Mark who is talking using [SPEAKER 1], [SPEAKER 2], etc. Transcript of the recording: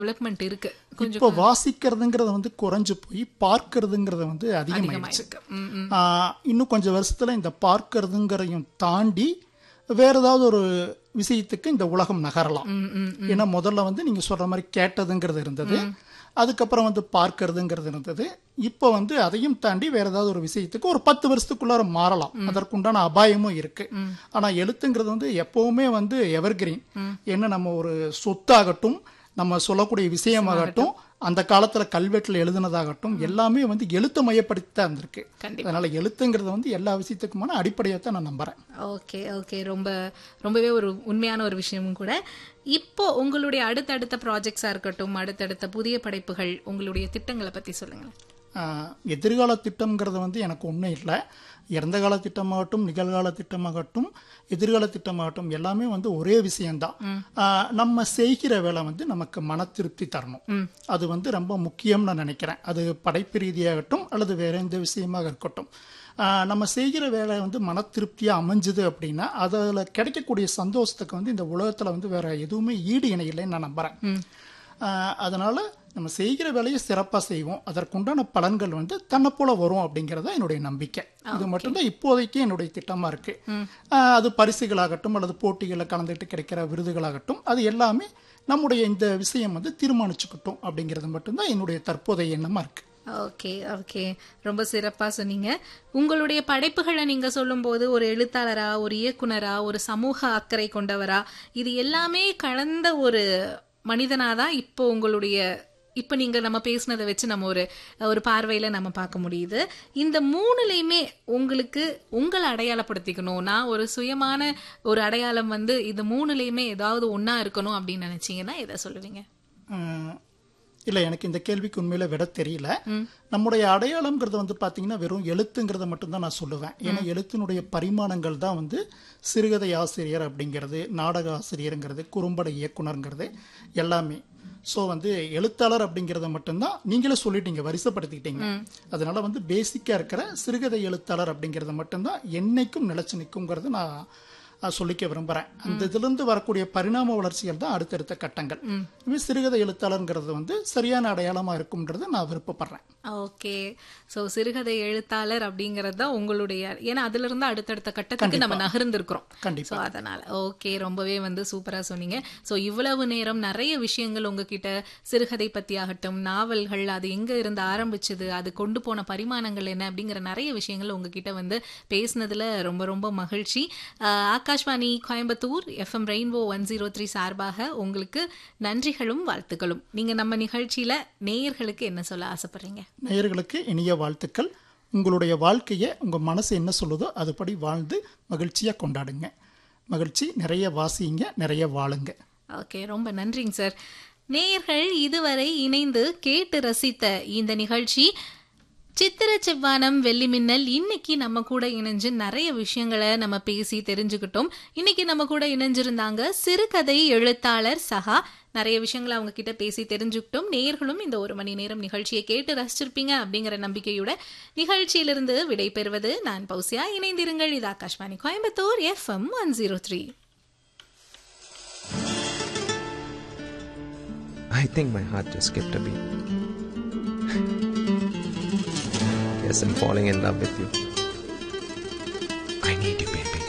[SPEAKER 1] Development இருக்கு கொஞ்சம்
[SPEAKER 2] இப்போ வாசிக்கிறதுங்கிறது வந்து குறைஞ்சு போய் பார்க்கறதுங்கிறது வந்து அதிகமாயிடுச்சு
[SPEAKER 1] இருக்கு ம், ம்.
[SPEAKER 2] ஆஹ் இன்னும் கொஞ்சம் வருஷத்துல இந்த பார்க்கறதுங்கிறதையும் தாண்டி வேற ஏதாவது ஒரு விஷயத்துக்கு இந்த உலகம் நகரலாம்
[SPEAKER 1] ம், ம்.
[SPEAKER 2] ஏன்னா முதல்ல வந்து நீங்க சொல்ற மாதிரி கேட்டதுங்கிறது இருந்தது அதுக்கப்புறம் வந்து பார்க்கறதுங்கிறது இருந்தது இப்போ வந்து அதையும் தாண்டி வேற ஏதாவது ஒரு விஷயத்துக்கு ஒரு பத்து வருஷத்துக்குள்ளார மாறலாம் அதற்குண்டான அபாயமும் இருக்கு ஆனா எழுத்துங்கிறது வந்து எப்பவுமே வந்து எவர்கிரீன் என்ன நம்ம ஒரு சொத்தாகட்டும் நம்ம சொல்லக்கூடிய விஷயமாகட்டும் அந்த காலத்துல கல்வெட்டுல எழுதுனதாகட்டும் எல்லாமே வந்து எழுத்து மையப்படுத்தி தான் இருந்திருக்கு
[SPEAKER 1] கண்டிப்பா.
[SPEAKER 2] அதனால எழுத்துங்கிறது வந்து எல்லா விஷயத்துக்குமான அடிப்படையை தான் நான் நம்புறேன்
[SPEAKER 1] ஓகே ஓகே ரொம்ப ரொம்பவே ஒரு உண்மையான ஒரு விஷயமும் கூட இப்போ உங்களுடைய அடுத்தடுத்த ப்ராஜெக்ட்ஸா இருக்கட்டும் அடுத்தடுத்த புதிய படைப்புகள் உங்களுடைய திட்டங்களை பத்தி சொல்லுங்க
[SPEAKER 2] ஆஹ் எதிர்கால திட்டம்ங்கிறது வந்து எனக்கு ஒன்றும் இல்லை இறந்த கால திட்டமாகட்டும் நிகழ்கால திட்டமாகட்டும் எதிர்கால திட்டமாகட்டும் எல்லாமே வந்து ஒரே விஷயம்தான் ஆஹ் நம்ம செய்கிற வேலை வந்து நமக்கு மன திருப்தி தரணும் அது வந்து ரொம்ப முக்கியம்னு நான் நினைக்கிறேன் அது படைப்பு ரீதியாகட்டும் அல்லது வேற எந்த விஷயமாக இருக்கட்டும் ஆஹ் நம்ம செய்கிற வேலை வந்து மன திருப்தியா அமைஞ்சுது அப்படின்னா அதில் கிடைக்கக்கூடிய சந்தோஷத்துக்கு வந்து இந்த உலகத்துல வந்து வேற எதுவுமே ஈடு இணை இல்லைன்னு நான் நம்புறேன் ஆஹ் அதனால நம்ம செய்கிற வேலையை சிறப்பா செய்வோம் அதற்குண்டான பலன்கள் வந்து தன்னை போல வரும் அப்படிங்கறத என்னுடைய நம்பிக்கை இது மட்டும்தான் இப்போதைக்கு என்னுடைய திட்டமா இருக்கு ஆஹ் அது பரிசுகளாகட்டும் அல்லது போட்டிகளில் கலந்துட்டு கிடைக்கிற விருதுகளாகட்டும் அது எல்லாமே நம்முடைய இந்த விஷயம் வந்து தீர்மானிச்சுக்கிட்டோம் அப்படிங்கிறது மட்டும்தான் என்னுடைய தற்போதைய எண்ணமா இருக்கு
[SPEAKER 1] ஓகே ஓகே ரொம்ப சிறப்பா சொன்னீங்க உங்களுடைய படைப்புகளை நீங்க சொல்லும்போது ஒரு எழுத்தாளரா ஒரு இயக்குனரா ஒரு சமூக அக்கறை கொண்டவரா இது எல்லாமே கலந்த ஒரு மனிதனாதான் இப்போ உங்களுடைய இப்போ நீங்க நம்ம பேசுனதை வச்சு நம்ம ஒரு ஒரு பார்வையில நம்ம பார்க்க முடியுது இந்த மூணுலையுமே உங்களுக்கு உங்களை அடையாளப்படுத்திக்கணும் நான் ஒரு சுயமான ஒரு அடையாளம் வந்து இந்த மூணுலையுமே ஏதாவது ஒண்ணா இருக்கணும் அப்படின்னு நினைச்சீங்கன்னா எதை சொல்லுவீங்க
[SPEAKER 2] ஆஹ் இல்ல எனக்கு இந்த கேள்விக்கு உண்மையில விட தெரியல நம்முடைய அடையாளம்ங்கிறது வந்து பாத்தீங்கன்னா வெறும் எழுத்துங்கிறத மட்டும்தான் நான் சொல்லுவேன் ஏன்னா எழுத்தினுடைய பரிமாணங்கள் தான் வந்து சிறுகதை ஆசிரியர் அப்படிங்கிறது நாடக ஆசிரியருங்கிறது குறும்பட இயக்குனருங்கிறது எல்லாமே ஸோ வந்து எழுத்தாளர் அப்படிங்கிறத மட்டும்தான் நீங்களே சொல்லிட்டீங்க வரிசைப்படுத்திக்கிட்டீங்க அதனால வந்து பேசிக்கா இருக்கிற சிறுகதை எழுத்தாளர் அப்படிங்கிறத மட்டும்தான் என்னைக்கும் நிலைச்சு நிற்குங்கிறது நான் நான் சொல்லிக்க விரும்புறேன் அந்த இதுல இருந்து வரக்கூடிய பரிணாம வளர்ச்சிகள் தான் அடுத்தடுத்த கட்டங்கள் இது சிறுகதை எழுத்தாளருங்கிறது வந்து சரியான அடையாளமா இருக்கும்ன்றது நான் விருப்பப்படுறேன்
[SPEAKER 1] ஓகே சோ சிறுகதை எழுத்தாளர் அப்படிங்கறது தான் உங்களுடைய ஏன்னா அதுல இருந்து அடுத்தடுத்த கட்டத்துக்கு நம்ம நகர்ந்திருக்கிறோம்
[SPEAKER 2] கண்டிப்பா
[SPEAKER 1] சோ அதனால ஓகே ரொம்பவே வந்து சூப்பரா சொன்னீங்க சோ இவ்வளவு நேரம் நிறைய விஷயங்கள் உங்ககிட்ட சிறுகதை பத்தி ஆகட்டும் நாவல்கள் அது எங்க இருந்து ஆரம்பிச்சது அது கொண்டு போன பரிமாணங்கள் என்ன அப்படிங்கிற நிறைய விஷயங்கள் உங்ககிட்ட வந்து பேசுனதுல ரொம்ப ரொம்ப மகிழ்ச்சி ஆஹ் Akashvani Coimbatore FM Rainbow one zero three சார்பாக உங்களுக்கு நன்றிகளும் வாழ்த்துக்களும் நீங்க நம்ம நிகழ்ச்சியில நேயர்களுக்கு என்ன சொல்ல ஆசைப்படுறீங்க
[SPEAKER 2] நேயர்களுக்கு இனிய வாழ்த்துக்கள் உங்களுடைய வாழ்க்கையை உங்க மனசு என்ன சொல்லுதோ அதுபடி வாழ்ந்து மகிழ்ச்சியா கொண்டாடுங்க மகிழ்ச்சி நிறைய வாசிங்க நிறைய வாழுங்க
[SPEAKER 1] ஓகே ரொம்ப நன்றிங்க சார் நேயர்கள் இதுவரை இணைந்து கேட்டு ரசித்த இந்த நிகழ்ச்சி சித்திர செவ்வானம் வெள்ளி மின்னல் இன்னைக்கு நம்ம கூட இணைஞ்சு நிறைய விஷயங்களை நம்ம பேசி தெரிஞ்சுக்கிட்டோம் இன்னைக்கு நம்ம கூட இணைஞ்சிருந்தாங்க சிறுகதை எழுத்தாளர் சகா நிறைய விஷயங்களை அவங்க கிட்ட பேசி தெரிஞ்சுக்கிட்டோம் நேயர்களும் இந்த ஒரு மணி நேரம் நிகழ்ச்சியை கேட்டு ரசிச்சிருப்பீங்க அப்படிங்கிற நம்பிக்கையோட நிகழ்ச்சியிலிருந்து விடை பெறுவது நான் பௌசியா இணைந்திருங்கள் இது Akashvani Coimbatore FM one zero three
[SPEAKER 3] I think my heart just skipped a beat. Yes, I'm falling in love with you. I need you, baby.